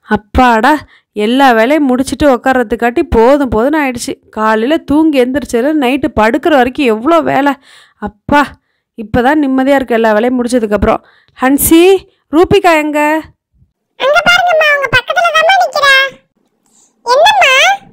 அப்பாடா எல்லா வேலையும் முடிச்சுட்டு உக்காரத்துக்காட்டி போதும் போதும்னு ஆயிடுச்சு காலையில் தூங்கி எந்திரிச்சதுல நைட்டு படுக்கிற வரைக்கும் எவ்வளோ வேலை அப்பா இப்போ தான் நிம்மதியாக இருக்கு எல்லா வேலையும் முடிச்சதுக்கப்புறம் ஹன்சி ரூபிகா எங்க அங்க பாருங்கம்மா உங்க பக்கத்துல தான் நிக்கிறா என்னம்மா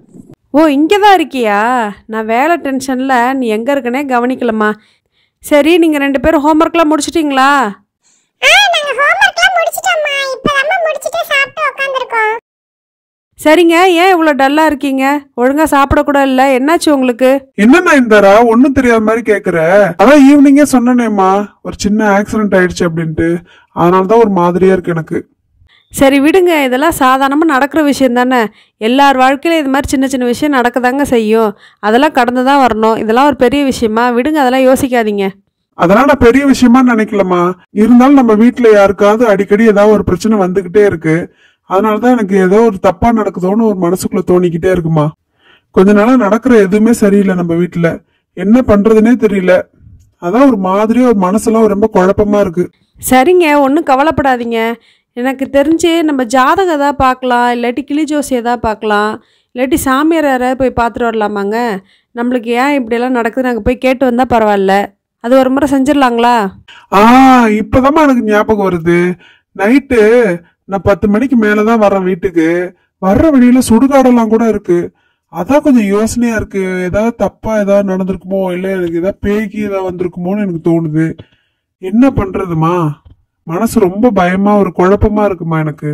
ஓ இங்கே தான் இருக்கியா நான் வேலை டென்ஷனில் நீ எங்கே இருக்கனே கவனிக்கலம்மா சரி நீங்கள் ரெண்டு பேரும் ஹோம்ஒர்க்லாம் முடிச்சிட்டிங்களா ஆ நாங்க ஹோம்வொர்க்லாம் முடிச்சிட்டோம்மா இப்பதாம்மா முடிச்சிட்டு சாப்பிட்டு உட்காந்துருக்கோம் சரிங்க ஏன் இவ்வளோ டல்லாக இருக்கீங்க ஒழுங்காக சாப்பிடக்கூட இல்லை என்னாச்சு உங்களுக்கு என்னண்ணா இந்தாரா ஒண்ணும் தெரியாத மாதிரி கேக்குற அதான் ஈவினிங்கே சொன்னனேம்மா ஒரு சின்ன ஆக்சிடென்ட் ஆயிடுச்சு அப்படின்ட்டு அதனால தான் ஒரு மாதிரியா இருக்கு எனக்கு சரி விடுங்க இதெல்லாம் சாதாரணமாக நடக்கிற விஷயம் தானே எல்லார் வாழ்க்கையிலும் இது மாதிரி சின்ன சின்ன விஷயம் நடக்கதாங்க செய்யும் அதெல்லாம் கடந்து தான் வரணும் இதெல்லாம் ஒரு பெரிய விஷயமா விடுங்க அதெல்லாம் யோசிக்காதீங்க அதெல்லாம் நான் பெரிய விஷயமா நினைக்கலம்மா இருந்தாலும் நம்ம வீட்ல யாருக்காவது அடிக்கடி ஏதாவது ஒரு பிரச்சனை வந்துகிட்டே இருக்கு அதனாலதான் எனக்கு ஏதோ ஒரு தப்பா நடக்குதோன்னு ஒரு மனசுக்குள்ள தோணிக்கிட்டே இருக்குமா கொஞ்ச நாளா நடக்கிற எதுவுமே சரியில்லை நம்ம வீட்ல என்ன பண்றதுனே தெரியல அதான் ஒரு மாதிரியா ஒரு மனசெல்லாம் ரொம்ப குழப்பமா இருக்கு சரிங்க ஒன்றும் கவலைப்படாதீங்க எனக்கு தெரிஞ்சு நம்ம ஜாதகம் ஏதாவது பார்க்கலாம் இல்லாட்டி கிளி ஜோசி ஏதாவது பார்க்கலாம் இல்லாட்டி சாமியார் யாராவது போய் பார்த்துட்டு வரலாமாங்க நம்மளுக்கு ஏன் இப்படியெல்லாம் நடக்குது நாங்கள் போய் கேட்டு வந்தால் பரவாயில்ல அது ஒரு முறை செஞ்சிடலாங்களா ஆ இப்பதாம்மா எனக்கு ஞாபகம் வருது நைட்டு நான் பத்து மணிக்கு மேலதான் வரேன் வீட்டுக்கு வர்ற வழியில சுடுகாடெல்லாம் கூட இருக்கு அதான் கொஞ்சம் யோசனையா இருக்கு ஏதாவது தப்பா ஏதாவது நடந்திருக்குமோ இல்ல எனக்கு ஏதாவது பேய்க்கு ஏதாவது வந்திருக்குமோன்னு எனக்கு தோணுது என்ன பண்றதுமா மனசு ரொம்ப பயமா ஒரு குழப்பமா இருக்குமா எனக்கு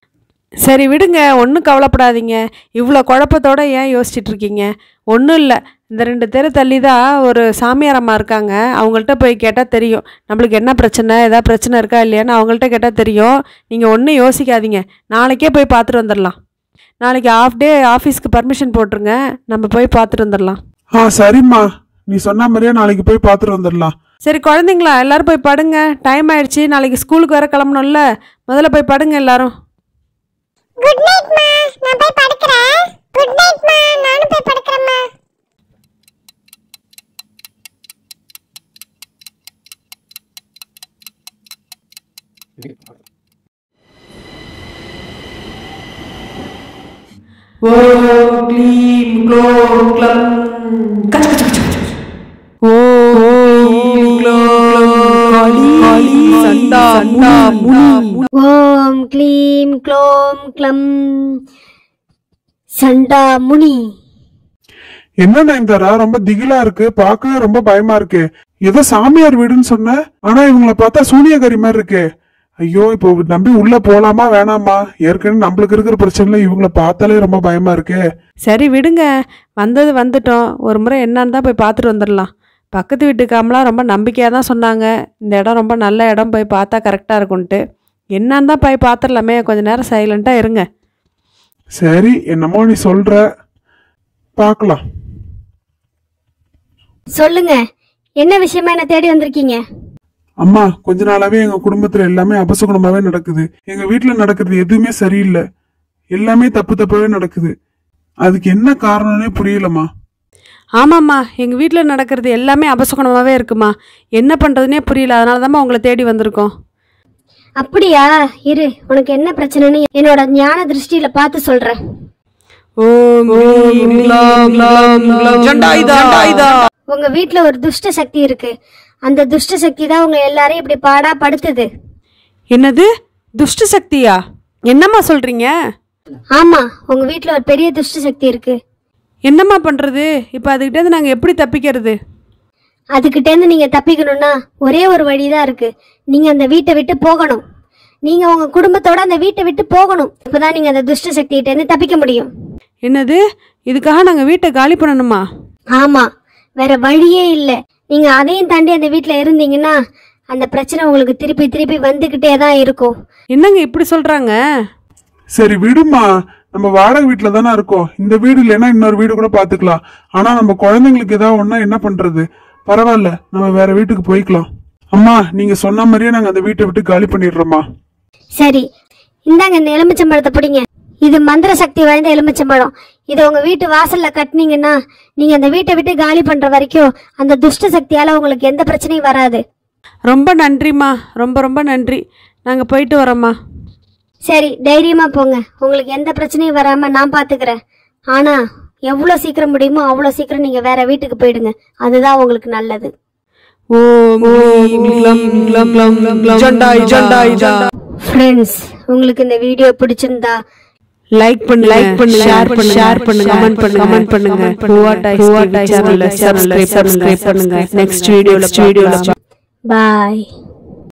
சரி விடுங்க ஒன்றும் கவலைப்படாதீங்க இவ்வளோ குழப்பத்தோட ஏன் யோசிச்சுட்டு இருக்கீங்க ஒன்றும் இல்லை இந்த ரெண்டு தெரு தள்ளி தான் ஒரு சாமியார் அம்மா இருக்காங்க அவங்கள்ட்ட போய் கேட்டால் தெரியும் நம்மளுக்கு என்ன பிரச்சனை ஏதாவது பிரச்சனை இருக்கா இல்லையான்னு அவங்கள்ட்ட கேட்டால் தெரியும் நீங்கள் ஒன்றும் யோசிக்காதீங்க நாளைக்கே போய் பார்த்துட்டு வந்துடலாம் நாளைக்கு ஆஃப் டே ஆஃபீஸ்க்கு பர்மிஷன் போட்டுருங்க நம்ம போய் பார்த்துட்டு வந்துடலாம் ஆ சரிம்மா நீ சொன்ன மாதிரியே நாளைக்கு போய் பார்த்துட்டு வந்துடலாம் சரி குழந்தைங்களா எல்லாரும் போய் படுங்க டைம் ஆயிடுச்சு நாளைக்கு ஸ்கூலுக்கு வேற கிளம்பணும்ல முதல்ல போய் படுங்க எல்லாரும் குட் நைட்மா நான் போய் படுக்கிறேன் குட் நைட்மா நானும் போய் படுக்கிறேம்மா ஓம் க்ளீம் க்ளோம் க்ளம் கச்ச கச்ச கச்ச கச்ச. ஓம் க்ளீம் க்ளோம் காளி சண்டா முனி ஓம் க்ளீம் க்ளோம் க்ளம் சண்டா முனி என்ன நயன்தாரா ரொம்ப திகிலா இருக்கு பார்க்கவே ரொம்ப பயமா இருக்கு ஏதோ சாமியார் வீடுன்னு சொன்ன ஆனா இவங்கள பார்த்தா சூனியக்காரி மாதிரி இருக்கு ஐயோ இப்போ நம்பி உள்ள போலாமா வேணாமா ஏற்கனவே நம்மளுக்கு இருக்கிற பிரச்சனைல இவங்கள பார்த்தாலே ரொம்ப பயமா இருக்கு சரி விடுங்க வந்தது வந்துட்டோம் ஒரு முறை என்னன்னு தான் போய் பார்த்துட்டு வந்துடலாம் பக்கத்து வீட்டுக்காமலாம் ரொம்ப நம்பிக்கையாக தான் சொன்னாங்க இந்த இடம் ரொம்ப நல்ல இடம் போய் பார்த்தா கரெக்டாக இருக்கும்ன்ட்டு என்னன்னு தான் போய் பார்த்துடலாமே கொஞ்ச நேரம் சைலண்ட்டாக இருங்க சரி என்னமோ நீ சொல்ற பார்க்கலாம் சொல்லுங்க என்ன விஷயமா என்ன தேடி வந்திருக்கீங்க அம்மா கொஞ்ச நாளாவே எங்க குடும்பத்துல எல்லாமே அபசகுணமாவே நடக்குது எங்க வீட்டுல நடக்கிறது எதுவுமே சரியில்லை எல்லாமே தப்பு தப்பாவே நடக்குது அதுக்கு என்ன காரணம்னே புரியலம்மா ஆமாம்மா எங்கள் வீட்டில் நடக்கிறது எல்லாமே அபசகுணமாகவே இருக்குமா என்ன பண்ணுறதுனே புரியல அதனால தான்மா உங்களை தேடி வந்திருக்கோம் அப்படியா இரு உனக்கு என்ன பிரச்சனைன்னு என்னோட ஞான திருஷ்டியில பார்த்து சொல்றேன் ஓம் க்ளீம் க்ளோம் க்ளோம் க்ளோம் ஜண்டாயுதா ஜண்டாயுதா உங்க வீட்ல ஒரு துஷ்ட சக்தி இருக்கு அந்த துஷ்ட சக்தி தான் உங்க எல்லாரையும் இப்படி பாடா படுத்துது என்னது துஷ்ட சக்தியா என்னம்மா சொல்கிறீங்க ஆமா உங்க வீட்ல ஒரு பெரிய துஷ்ட சக்தி இருக்கு என்னம்மா பண்ணுறது இப்போ அதுக்கிட்டேருந்து நாங்கள் எப்படி தப்பிக்கிறது அதுகிட்ட இருந்து நீங்க தப்பிக்கணும்னா ஒரே ஒரு வழிதான் இருக்கு நீங்க அந்த வீட்டை விட்டு போகணும் நீங்க உங்க குடும்பத்தோட அந்த வீட்டை விட்டு போகணும் அப்பதான் நீங்க அந்த துஷ்ட சக்திகிட்ட இருந்து தப்பிக்க முடியும் என்னது இதுக்காக நாங்கள் வீட்டை காலி பண்ணணுமா ஆமா வேற வழியே இல்ல நீங்க அதையும் தாண்டி அந்த வீட்ல இருந்தீங்கன்னா அந்த பிரச்சனை உங்களுக்கு திருப்பி திருப்பி வந்துகிட்டே தான் இருக்கும் என்னங்க இப்படி சொல்கிறாங்க சரி விடுமா நம்ம வாடகை வீட்டுல தானே இருக்கோம் இந்த வீடு இல்லைன்னா இன்னொரு வீடு கூட பாத்துக்கலாம் ஆனா நம்ம குழந்தைங்களுக்கு ஏதாவது ஒண்ணா என்ன பண்றது பரவாயில்ல நம்ம வேற வீட்டுக்கு போய்க்கலாம் அம்மா நீங்க சொன்ன மாதிரியே நாங்க அந்த வீட்டை விட்டு காலி பண்ணிடுறோம்மா சரி இந்தாங்க இந்த எலுமிச்சம்பழத்தை பிடிங்க இது மந்திர சக்தி வாய்ந்த எலுமிச்சம்பழம் இதை உங்க வீட்டு வாசல்ல கட்டினீங்கன்னா நீங்க அந்த வீட்டை விட்டு காலி பண்ற வரைக்கும் அந்த துஷ்ட சக்தியால உங்களுக்கு எந்த பிரச்சனையும் வராது ரொம்ப நன்றிம்மா ரொம்ப ரொம்ப நன்றி நாங்கள் போயிட்டு வரோம்மா சரி தைரியமா போங்க உங்களுக்கு எந்த பிரச்சனையும் வராம நான் பாத்துக்கிறேன் ஆனா எவ்வளவு சீக்கிரம் முடியுமோ அவ்வளவு சீக்கிரம் நீங்க வேற வீட்டுக்கு போயிடுங்க அதுதான் உங்களுக்கு நல்லது ஓம் க்ளீம் க்ளம் க்ளம் க்ளம் க்ளம் ஜண்டாய் ஜண்டாய் ஜண்டாய் ஃப்ரெண்ட்ஸ் உங்களுக்கு இந்த வீடியோ பிடிச்சிருந்தா லைக் பண்ணுங்க லைக் பண்ணுங்க ஷேர் பண்ணுங்க ஷேர் பண்ணுங்க கமெண்ட் பண்ணுங்க கமெண்ட் பண்ணுங்க ஹூவாட் ஐஸ் சேனலை சப்ஸ்கிரைப் சப்ஸ்கிரைப் பண்ணுங்க நெக்ஸ்ட் வீடியோல வீடியோல பாய்